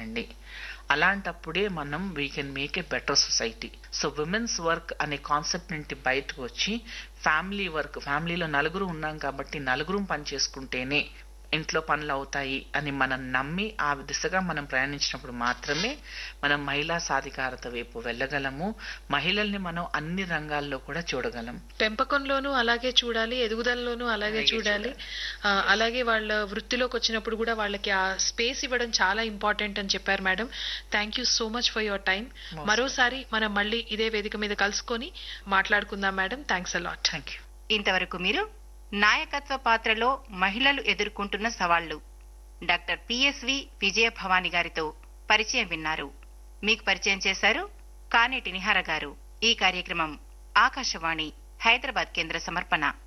చేయండి అలాంటప్పుడే మనం we can make a better society so women's work అనే కాన్సెప్ట్ నుండి బయటకు వచ్చి ఫ్యామిలీ వర్క్ ఫ్యామిలీలో నలుగురు ఉన్నాం కాబట్టి నలుగురు పని చేసుకుంటేనే ఇంట్లో పనులు అవుతాయి అని మనం నమ్మి ఆ దిశగా మనం ప్రయాణించినప్పుడు మాత్రమే మనం మహిళా సాధికారత వైపు వెళ్ళగలము మహిళల్ని మనం అన్ని రంగాల్లో కూడా చూడగలం పెంపకంలోనూ అలాగే చూడాలి ఎదుగుదలలోనూ అలాగే అలాగే చూడాలి ఆ, అలాగే వాళ్ళ వృత్తిలోకి వచ్చినప్పుడు కూడా వాళ్ళకి ఆ స్పేస్ ఇవ్వడం చాలా ఇంపార్టెంట్ అని చెప్పారు madam thank you so much for your time మరోసారి మనం మళ్ళీ ఇదే వేదిక మీద కలుసుకొని మాట్లాడుకుందాం madam thanks a lot thank you ఇంతవరకు మీరు నాయకత్వ పాత్రలో మహిళలు ఎదుర్కొంటున్న సవాళ్లు డాక్టర్ పిఎస్వి విజయభవాని గారితో పరిచయం విన్నారు మీకు పరిచయం చేశారు కానేటి నిహార గారు ఈ కార్యక్రమం ఆకాశవాణి హైదరాబాద్ కేంద్ర సమర్పణ